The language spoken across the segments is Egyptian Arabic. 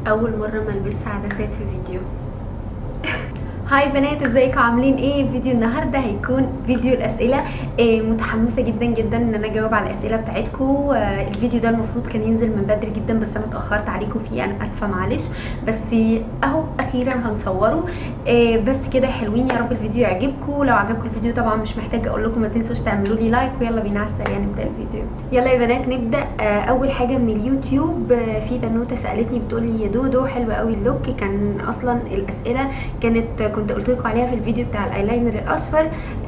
اول مره ملبس عدسات في فيديو هاي بنات ازيكم عاملين ايه فيديو النهارده هيكون فيديو الاسئله إيه متحمسه جدا جدا ان انا اجاوب على الاسئله بتاعتكم آه الفيديو ده المفروض كان ينزل من بدري جدا بس انا اتاخرت عليكم فيه انا اسفه معلش بس اهو اخيرا هنصوره إيه بس كده حلوين يا رب الفيديو يعجبكم لو عجبكم الفيديو طبعا مش محتاجه اقول لكم ما تنسوش تعملوا لي لايك ويلا بينا على السريع نبدا الفيديو يلا يا بنات نبدا آه اول حاجه من اليوتيوب آه في بنوته سالتني بتقول لي يا دودو حلو قوي اللوك كان اصلا الاسئله كانت كنت قلت لكم عليها في الفيديو بتاع الايلاينر الاصفر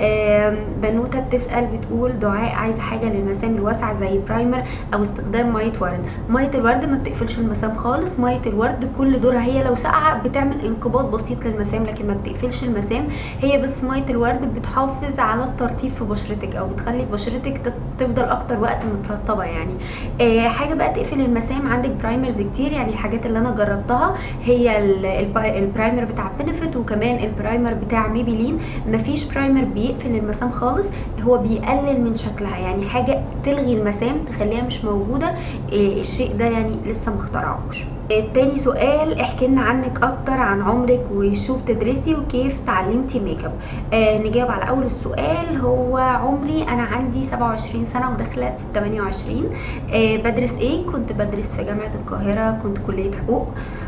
بنوته بتسال بتقول دعاء عايزه حاجه للمسام الواسعه زي برايمر او استخدام ميه ورد ميه الورد ما بتقفلش المسام خالص ميه الورد كل دورها هي لو ساقعه بتعمل انقباض بسيط للمسام لكن ما بتقفلش المسام هي بس ميه الورد بتحافظ على الترطيب في بشرتك او بتخلي بشرتك تفضل اكتر وقت مترطبه يعني آه حاجه بقى تقفل المسام عندك برايمرز كتير يعني الحاجات اللي انا جربتها هي البرايمر بتاع بنفيت وكمان البرايمر بتاع ميبيلين مفيش برايمر بيقفل المسام خالص هو بيقلل من شكلها يعني حاجه تلغي المسام تخليها مش موجوده إيه الشيء ده يعني لسه مخترعوش تاني سؤال احكي لنا عنك اكتر عن عمرك وشو بتدرسي وكيف تعلمتي ميك اب آه نجاوب على اول السؤال هو عمري انا عندي 27 سنه وداخله في 28 آه بدرس ايه كنت بدرس في جامعه القاهره كنت كليه حقوق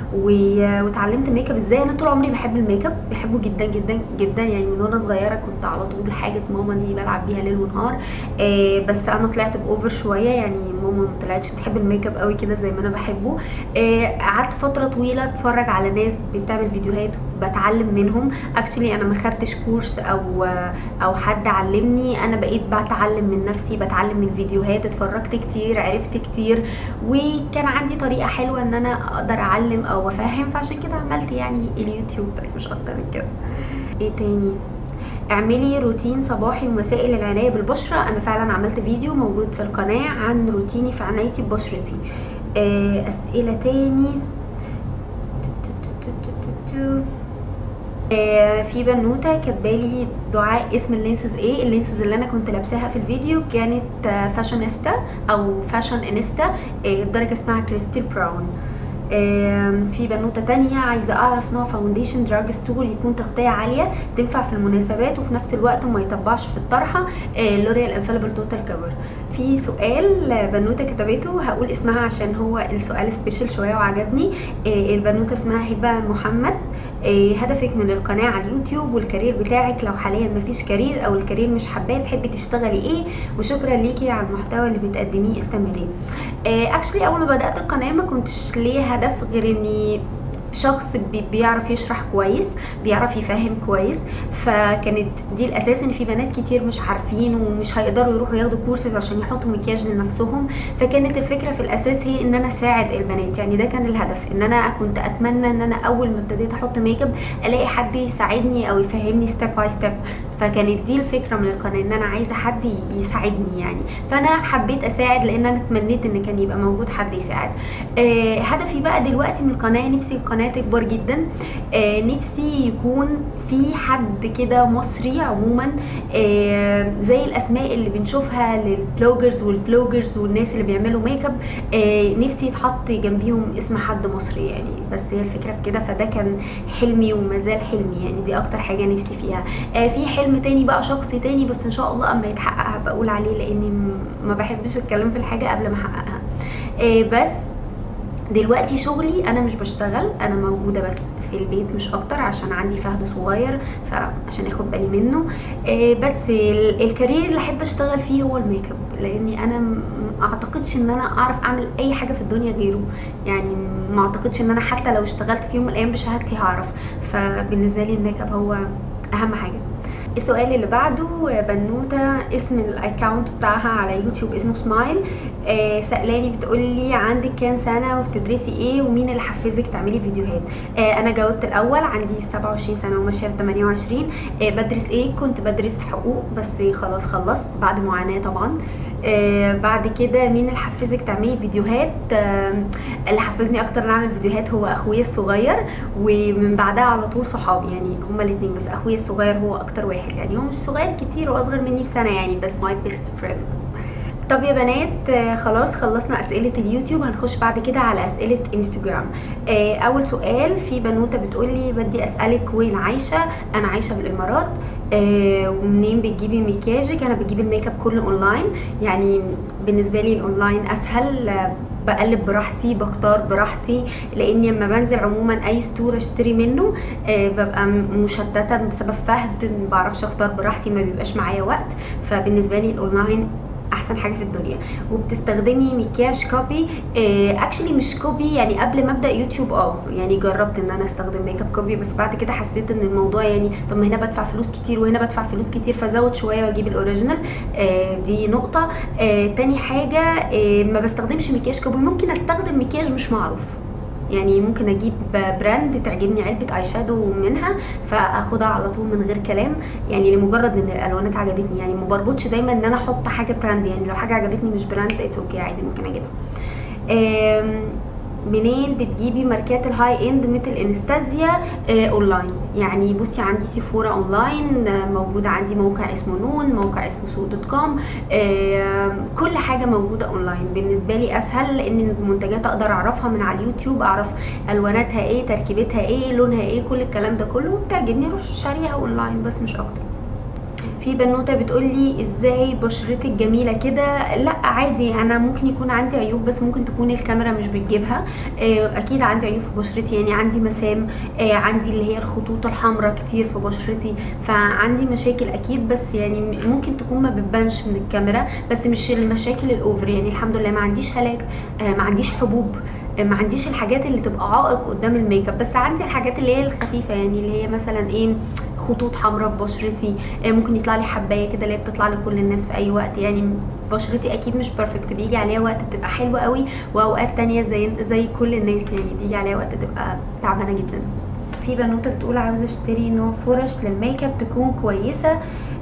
واتعلمت ميك اب ازاي انا طول عمري بحب الميك اب بحبه جدا جدا جدا يعني من وانا صغيره كنت على طول حاجه ماما دي بلعب بيها ليل ونهار آه بس انا طلعت باوفر شويه يعني ماما ما طلعتش بتحب الميك اب قوي كده زي ما انا بحبه قعدت آه فتره طويله اتفرج على ناس بتعمل فيديوهات بتعلم منهم اكشلي انا ما خدتش كورس او او حد علمني انا بقيت بتعلم من نفسي بتعلم من فيديوهات اتفرجت كتير عرفت كتير وكان عندي طريقه حلوه ان انا اقدر اعلم او افهم فعشان كده عملت يعني اليوتيوب بس مش اكتر من كده ايه تاني اعملي روتين صباحي ومسائي للعنايه بالبشره انا فعلا عملت فيديو موجود في القناه عن روتيني في عنايتي ببشرتي اسئله تاني في بنوته كاتبالي دعاء اسم اللينسز ايه اللينسز اللي انا كنت لابساها في الفيديو كانت فاشونيستا او فاشن انستا الدرجه اسمها كريستال براون في بنوته تانية عايزه اعرف نوع فاونديشن دراج ستول يكون تغطيه عاليه تنفع في المناسبات وفي نفس الوقت ما يطبعش في الطرحه لوريال انفاليبل توتال كفر في سؤال بنوته كتبته هقول اسمها عشان هو السؤال سبيشال شويه وعجبني البنوته اسمها هبه محمد هدفك من القناه على اليوتيوب والكارير بتاعك لو حاليا مفيش كارير او الكارير مش حباه تحبي تشتغلي ايه وشكرا ليكي على المحتوى اللي بتقدميه استمري اكشلي اول ما بدات القناه ما كنتش ليا هدف غير اني شخص بيعرف يشرح كويس بيعرف يفهم كويس فكانت دي الاساس ان في بنات كتير مش عارفين ومش هيقدروا يروحوا ياخدوا كورسز عشان يحطوا مكياج لنفسهم فكانت الفكره في الاساس هي ان انا اساعد البنات يعني ده كان الهدف ان انا كنت اتمنى ان انا اول ما ابتديت احط ميك اب الاقي حد يساعدني او يفهمني ستيب باي ستيب فكانت دي الفكره من القناه ان انا عايزه حد يساعدني يعني فانا حبيت اساعد لان انا اتمنيت ان كان يبقى موجود حد يساعد آه هدفي بقى دلوقتي من القناه نفسي القناه تكبر جدا آه نفسي يكون في حد كده مصري عموما آه زي الاسماء اللي بنشوفها للبلوجرز والفلوجرز والناس اللي بيعملوا ميك اب آه نفسي يتحط جنبيهم اسم حد مصري يعني بس هي الفكره في كده فده كان حلمي وما زال حلمي يعني دي اكتر حاجه نفسي فيها آه في حلم تاني بقى شخصي تاني بس ان شاء الله اما يتحقق هبقى اقول عليه لاني ما بحبش اتكلم في الحاجه قبل ما احققها آه بس دلوقتي شغلي انا مش بشتغل انا موجوده بس في البيت مش اكتر عشان عندي فهد صغير فعشان اخد بالي منه آه بس الكارير اللي احب اشتغل فيه هو الميك اب لاني انا ما اعتقدش ان انا اعرف اعمل اي حاجه في الدنيا غيره يعني ما اعتقدش ان انا حتى لو اشتغلت في يوم من الايام بشهادتي هعرف فبالنسبه لي الميك اب هو اهم حاجه السؤال اللي بعده بنوته اسم الاكونت بتاعها على يوتيوب اسمه سمايل آه سالاني بتقول لي عندك كام سنه وبتدرسي ايه ومين اللي حفزك تعملي فيديوهات آه انا جاوبت الاول عندي 27 سنه وماشيه في 28 آه بدرس ايه كنت بدرس حقوق بس خلاص خلصت بعد معاناه طبعا آه بعد كده مين اللي حفزك تعملي فيديوهات آه اللي حفزني اكتر ان اعمل فيديوهات هو اخويا الصغير ومن بعدها على طول صحابي يعني هما الاثنين بس اخويا الصغير هو اكتر واحد يعني هو مش صغير كتير هو اصغر مني بسنه يعني بس ماي بيست فريند طب يا بنات آه، خلاص خلصنا اسئله اليوتيوب هنخش بعد كده على اسئله انستجرام آه، اول سؤال في بنوته بتقولي بدي اسالك وين عايشه انا عايشه بالامارات آه، ومنين بتجيبي مكياجك انا بجيب الميك اب كله اونلاين يعني بالنسبه لي الاونلاين اسهل آه، بقلب براحتي بختار براحتي لاني لما بنزل عموما اي ستور اشتري منه آه، ببقى م- مشتته بسبب فهد ما بعرفش اختار براحتي ما بيبقاش معايا وقت فبالنسبه لي الاونلاين احسن حاجه في الدنيا وبتستخدمي مكياج كوبي اكشلي مش كوبي يعني قبل ما ابدا يوتيوب اه يعني جربت ان انا استخدم ميك اب كوبي بس بعد كده حسيت ان الموضوع يعني طب ما هنا بدفع فلوس كتير وهنا بدفع فلوس كتير فزود شويه واجيب الاوريجينال آه دي نقطه آه تاني حاجه آه ما بستخدمش مكياج كوبي ممكن استخدم مكياج مش معروف يعني ممكن اجيب براند تعجبني علبه اي شادو منها فاخدها على طول من غير كلام يعني لمجرد ان الالوانات عجبتني يعني ما بربطش دايما ان انا احط حاجه براند يعني لو حاجه عجبتني مش براند اتس اوكي عادي ممكن اجيبها آم، منين بتجيبي ماركات الهاي اند مثل انستازيا آه اونلاين يعني بصي عندي سيفورا اونلاين آه موجود عندي موقع اسمه نون موقع اسمه سوق دوت كوم آه كل حاجه موجوده اونلاين بالنسبه لي اسهل لان المنتجات اقدر اعرفها من على اليوتيوب اعرف الواناتها ايه تركيبتها ايه لونها ايه كل الكلام ده كله بتعجبني اروح شاريها اونلاين بس مش اكتر في بنوته بتقولي ازاي بشرتك جميله كده لا عادي انا ممكن يكون عندي عيوب بس ممكن تكون الكاميرا مش بتجيبها آه، اكيد عندي عيوب في بشرتي يعني عندي مسام آه، عندي اللي هي الخطوط الحمراء كتير في بشرتي فعندي مشاكل اكيد بس يعني ممكن تكون ما بتبانش من الكاميرا بس مش المشاكل الاوفر يعني الحمد لله ما عنديش هلاك آه، ما عنديش حبوب آه، ما عنديش الحاجات اللي تبقى عائق قدام الميك اب بس عندي الحاجات اللي هي الخفيفه يعني اللي هي مثلا ايه خطوط حمراء في بشرتي آه، ممكن يطلع لي حبايه كده اللي هي بتطلع لكل الناس في اي وقت يعني بشرتي اكيد مش بيرفكت بيجي عليها وقت بتبقى حلوه قوي واوقات تانية زي زي كل الناس يعني بيجي عليها وقت تبقى تعبانه جدا في بنوته بتقول عاوزه اشتري نوع فرش للميك اب تكون كويسه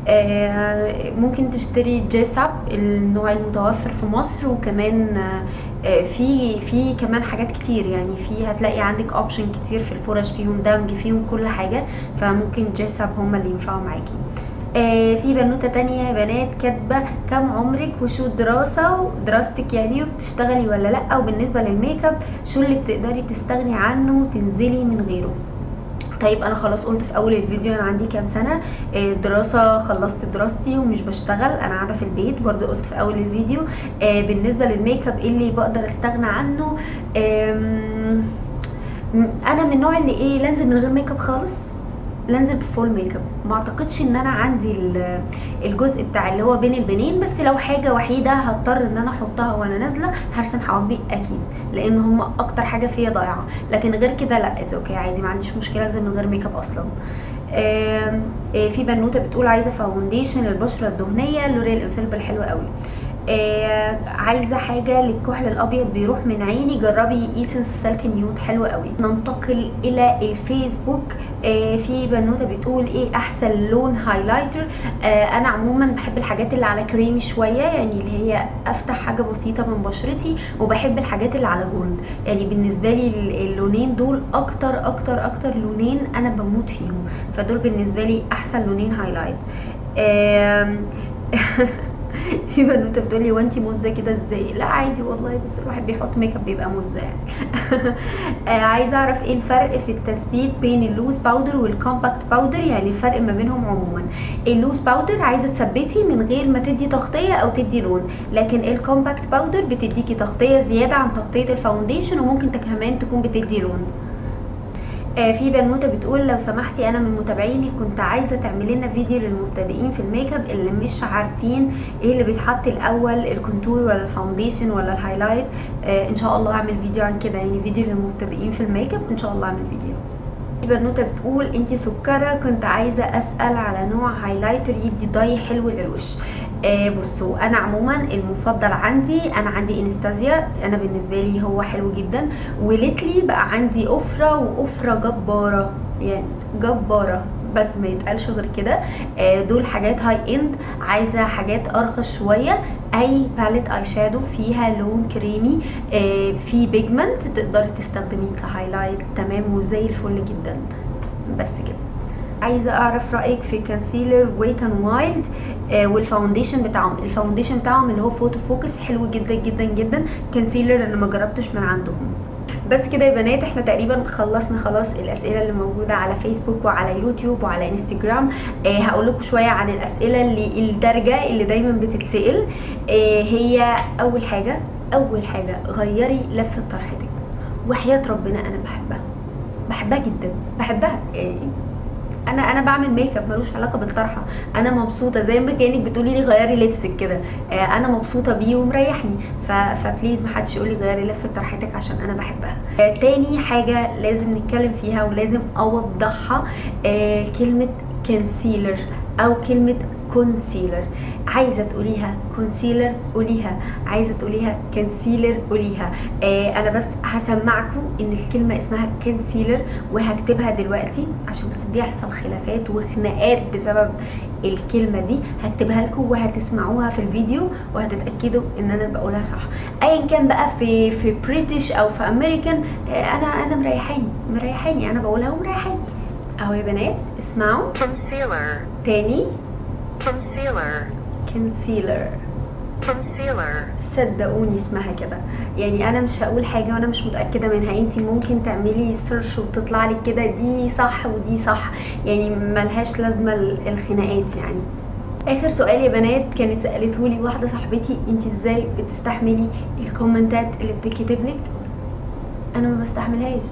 آه، ممكن تشتري جيساب النوع المتوفر في مصر وكمان آه، آه، في في كمان حاجات كتير يعني في هتلاقي عندك اوبشن كتير في الفرش فيهم دمج فيهم كل حاجه فممكن جيساب هم اللي ينفعوا معاكي آه في بنوته تانية يا بنات كاتبه كم عمرك وشو الدراسه ودراستك يعني وبتشتغلي ولا لا وبالنسبه للميك اب شو اللي بتقدري تستغني عنه وتنزلي من غيره طيب انا خلاص قلت في اول الفيديو انا عندي كام سنه آه، دراسه خلصت دراستي ومش بشتغل انا قاعده في البيت برضو قلت في اول الفيديو آه، بالنسبه للميك اب ايه اللي بقدر استغنى عنه آم، م- انا من النوع اللي ايه لانزل من غير ميك اب خالص لانزل بفول ميك اب ما اعتقدش ان انا عندي ال- الجزء بتاع اللي هو بين البنين بس لو حاجه وحيده هضطر ان انا احطها وانا نازله هرسم حواجبي اكيد لان هم اكتر حاجه فيا ضايعه لكن غير كده لا اتس اوكي عادي ما عنديش مشكله انزل من غير ميك اب اصلا آم، آه، في بنوته بتقول عايزه فاونديشن للبشره الدهنيه لوريال انفيلبل حلو قوي آه عايزه حاجه للكحل الابيض بيروح من عيني جربي ايسنس سلك نيوت حلو قوي ننتقل الى الفيسبوك آه في بنوته بتقول ايه احسن لون هايلايتر آه انا عموما بحب الحاجات اللي على كريمي شويه يعني اللي هي افتح حاجه بسيطه من بشرتي وبحب الحاجات اللي على جولد يعني بالنسبه لي ال- اللونين دول اكتر اكتر اكتر لونين انا بموت فيهم فدول بالنسبه لي احسن لونين هايلايت آم، في بنوته بتقول لي وانتي مزه كده ازاي لا عادي والله بس الواحد بيحط ميك اب بيبقى مزه يعني آه، عايزه اعرف ايه الفرق في التثبيت بين اللوز باودر والكومباكت باودر يعني الفرق ما بينهم عموما اللوز باودر عايزه تثبتي من غير ما تدي تغطيه او تدي لون لكن الكومباكت باودر بتديكي تغطيه زياده عن تغطيه الفاونديشن وممكن كمان تكون بتدي لون آه، في بنوته بتقول لو سمحتي انا من متابعينك كنت عايزه تعملي لنا فيديو للمبتدئين في الميك اب اللي مش عارفين ايه اللي بيتحط الاول الكونتور ولا الفاونديشن ولا الهايلايت آه ان شاء الله اعمل فيديو عن كده يعني فيديو للمبتدئين في الميك اب ان شاء الله اعمل فيديو في بنوته بتقول انتي سكره كنت عايزه اسال على نوع هايلايتر يدي ضي حلو للوش آه بصوا انا عموما المفضل عندي انا عندي انستازيا انا بالنسبه لي هو حلو جدا وليتلي بقى عندي افره وافره جباره يعني جباره بس ما يتقالش غير كده آه، دول حاجات هاي اند عايزه حاجات ارخص شويه اي باليت اي شادو فيها لون كريمي آه، في بيجمنت تقدري تستخدميه كهايلايت تمام وزي الفل جدا بس كده عايزه اعرف رايك في كونسيلر ويت ان وايلد آه والفاونديشن بتاعهم الفاونديشن بتاعهم اللي هو فوتو فوكس حلو جدا جدا جدا كونسيلر انا ما جربتش من عندهم بس كده يا بنات احنا تقريبا خلصنا خلاص الاسئله اللي موجوده على فيسبوك وعلى يوتيوب وعلى انستجرام اه هقول لكم شويه عن الاسئله اللي الدارجه اللي دايما بتتسال اه هي اول حاجه اول حاجه غيري لفه طرحتك وحياه ربنا انا بحبها بحبها جدا بحبها يعني انا انا بعمل ميك اب ملوش علاقه بالطرحه انا مبسوطه زي ما كانك بتقولي لي غيري لبسك كده آه انا مبسوطه بيه ومريحني فبليز محدش يقول لي غيري لفه طرحتك عشان انا بحبها آه تاني حاجه لازم نتكلم فيها ولازم اوضحها آه كلمه كونسيلر او كلمه كونسيلر عايزه تقوليها كونسيلر قوليها عايزه تقوليها كونسيلر قوليها آه انا بس هسمعكم ان الكلمه اسمها كونسيلر وهكتبها دلوقتي عشان بس بيحصل خلافات وخناقات بسبب الكلمه دي هكتبها لكم وهتسمعوها في الفيديو وهتتاكدوا ان انا بقولها صح ايا كان بقى في في بريتش او في امريكان آه انا انا مريحاني مريحاني انا بقولها ومريحاني اهو يا بنات اسمعوا concealer, تاني concealer, كونسيلر concealer, صدقوني اسمها كده يعني انا مش هقول حاجه وانا مش متاكده منها انت ممكن تعملي سيرش وتطلع لك كده دي صح ودي صح يعني ملهاش لازمه ال- الخناقات يعني اخر سؤال يا بنات كانت سالته لي واحده صاحبتي انت ازاي بتستحملي الكومنتات اللي بتتكتب لك انا ما بستحملهاش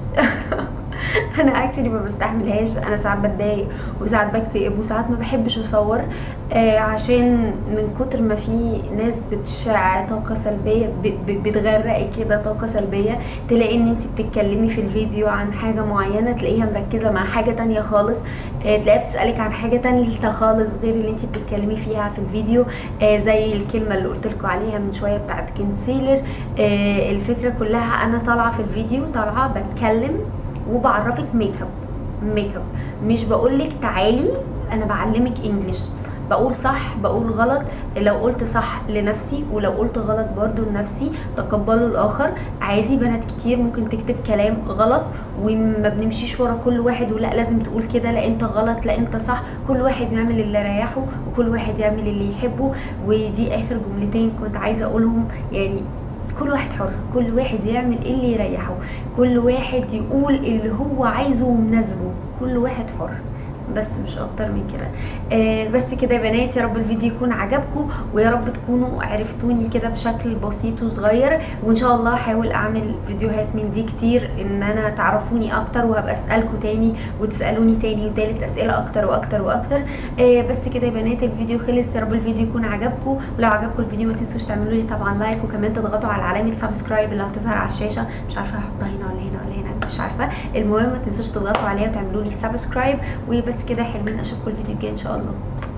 انا اكشلي ما بستحملهاش انا ساعات بتضايق وساعات بكتئب وساعات ما بحبش اصور آه عشان من كتر ما في ناس بتشع طاقه سلبيه ب- ب- بتغرقي كده طاقه سلبيه تلاقي ان انت بتتكلمي في الفيديو عن حاجه معينه تلاقيها مركزه مع حاجه تانية خالص آه تلاقيها بتسالك عن حاجه تالتة خالص غير اللي انت بتتكلمي فيها في الفيديو آه زي الكلمه اللي قلت لكم عليها من شويه بتاعت كونسيلر آه الفكره كلها انا طالعه في الفيديو طالعه بتكلم وبعرفك ميك اب ميك اب مش بقولك تعالي انا بعلمك انجلش بقول صح بقول غلط لو قلت صح لنفسي ولو قلت غلط برضو لنفسي تقبلوا الاخر عادي بنات كتير ممكن تكتب كلام غلط وما بنمشيش ورا كل واحد ولا لازم تقول كده لا انت غلط لا انت صح كل واحد يعمل اللي ريحه وكل واحد يعمل اللي يحبه ودي اخر جملتين كنت عايزه اقولهم يعني كل واحد حر كل واحد يعمل اللي يريحه كل واحد يقول اللي هو عايزه ومناسبه كل واحد حر بس مش اكتر من كده آه بس كده يا بنات يا رب الفيديو يكون عجبكم ويا رب تكونوا عرفتوني كده بشكل بسيط وصغير وان شاء الله هحاول اعمل فيديوهات من دي كتير ان انا تعرفوني اكتر وهبقى اسالكم تاني وتسالوني تاني وتالت اسئله اكتر واكتر واكتر آه بس كده يا بنات الفيديو خلص يا رب الفيديو يكون عجبكم ولو عجبكم الفيديو ما تنسوش تعملوا لي طبعا لايك وكمان تضغطوا على علامه سبسكرايب اللي هتظهر على الشاشه مش عارفه هحطها هنا ولا هنا ولا هنا مش عارفه المهم ما تنسوش تضغطوا عليها وتعملوا لي سبسكرايب وبس كده حلوين اشوفكم الفيديو الجاي ان شاء الله